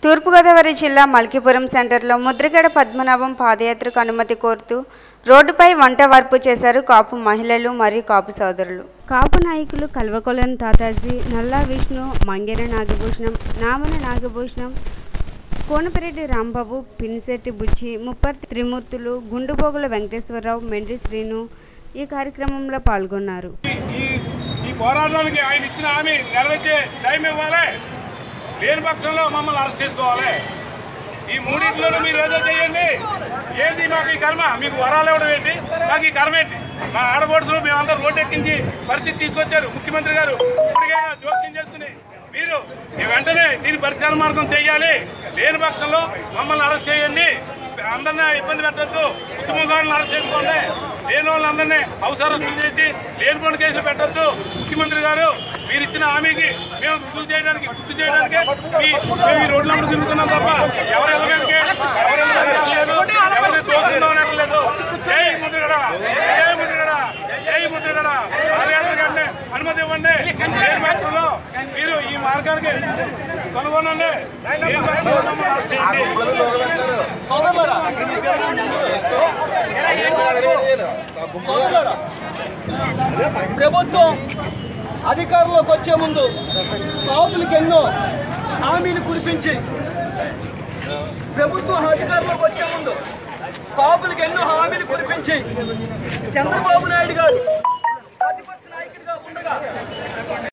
తూర్పుగోదావరి జిల్లా మల్కీపురం సెంటర్లో ముద్రగడ పద్మనాభం పాదయాత్రకు అనుమతి కోరుతూ రోడ్డుపై వంట వార్పు చేశారు కాపు మహిళలు మరియు కాపు సోదరులు కాపు నాయకులు కల్వకొలను తాతాజీ నల్లా విష్ణు మంగెర నాగభూషణం నామన నాగభూషణం కోనపరెడ్డి రాంబాబు పినిశెట్టి బుచ్చి ముప్పర్తి త్రిమూర్తులు గుండుబోగుల వెంకటేశ్వరరావు మెండ్రి శ్రీను ఈ కార్యక్రమంలో పాల్గొన్నారు ఈ ఈ పోరాటానికి ఆయన ఇచ్చిన హామీ నెరవేర్చే టైం ఇవ్వాలి లేని పక్షంలో మమ్మల్ని అరెస్ట్ చేసుకోవాలి ఈ మూడింటిలో మీరు ఏదో చేయండి ఏంటి మాకు ఈ కర్మ మీకు వరాలు ఇవ్వడం ఏంటి మాకు ఈ కర్మ ఏంటి మా ఆడబడుసులు మేమందరూ రోడ్డు ఎక్కించి పరిస్థితి తీసుకొచ్చారు ముఖ్యమంత్రి గారు ఇప్పటికైనా జోక్యం చేసుకుని మీరు ఈ వెంటనే దీని పరిష్కార మార్గం చేయాలి లేని పక్షంలో మమ్మల్ని అరెస్ట్ చేయండి అందరినీ ఇబ్బంది పెట్టద్దు ఉద్యమకారులను అరెస్ట్ చేసుకోండి లేని వాళ్ళందరినీ అవసరం చేసి లేనిపోయిన కేసులు పెట్టద్దు ముఖ్యమంత్రి గారు మీరు ఇచ్చిన హామీకి మేము గుర్తు చేయడానికి గుర్తు చేయడానికి మీ- మేము ఈ రోడ్ల తిరుగుతున్నాం తప్ప ఎవరు వెళ్ళడానికి ఎవరు వెళ్ళలేదు ఎవరిని తోస్తున్నాం లేదు జై ముద్రగడ జై ముద్రగడ జై ముద్రగడ పాదయాత్ర కంటే అనుమతి ఇవ్వండి లేని పక్షంలో మీరు ఈ మార్గానికి కనుగొనండి లేని పక్షంలో మమ్మల్ని అరెస్ట్ చేయండి ప్రభుత్వం అధికారంలోకి వచ్చే ముందు కాపులకు ఎన్నో హామీలు కురిపించి ప్రభుత్వం అధికారంలోకి వచ్చే ముందు కాపులకు ఎన్నో హామీలు కురిపించి చంద్రబాబు నాయుడు గారు ప్రతిపక్ష నాయకుడిగా ఉండగా